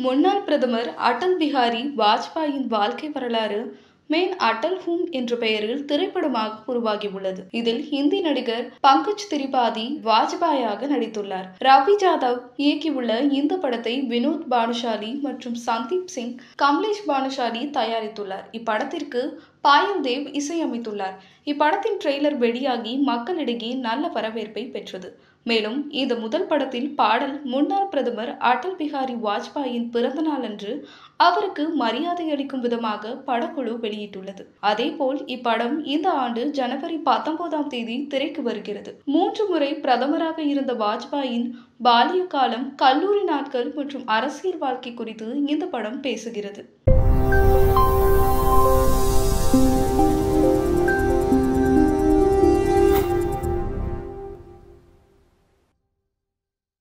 முன்னாள் பிரதமர் அடல் பிஹாரி வாஜ்பாயின் வாழ்க்கை வரலாறு மேன் அடல் ஹூம் என்ற பெயரில் திரைப்படமாக உருவாகியுள்ளது இதில் ஹிந்தி நடிகர் பங்கஜ் திரிபாதி வாஜ்பாயாக நடித்துள்ளார் ரவி ஜாதவ் இயக்கியுள்ள இந்த படத்தை வினோத் பானுஷாலி மற்றும் சந்தீப் சிங் கமலேஷ் பானுஷாலி தயாரித்துள்ளார் இப்படத்திற்கு பாயல் தேவ் இசையமைத்துள்ளார் இப்படத்தின் ட்ரெய்லர் வெளியாகி மக்களிடையே நல்ல வரவேற்பை பெற்றது மேலும் இந்த முதல் படத்தில் பாடல் முன்னாள் பிரதமர் அடல் பிஹாரி வாஜ்பாயின் பிறந்த நாளன்று அவருக்கு மரியாதை அளிக்கும் விதமாக படக்குழு வெளியிட்டுள்ளது அதேபோல் இப்படம் இந்த ஆண்டு ஜனவரி பத்தொன்பதாம் தேதி திரைக்கு வருகிறது மூன்று முறை பிரதமராக இருந்த வாஜ்பாயின் பாலிய காலம் கல்லூரி நாட்கள் மற்றும் அரசியல் வாழ்க்கை குறித்து இந்த படம் பேசுகிறது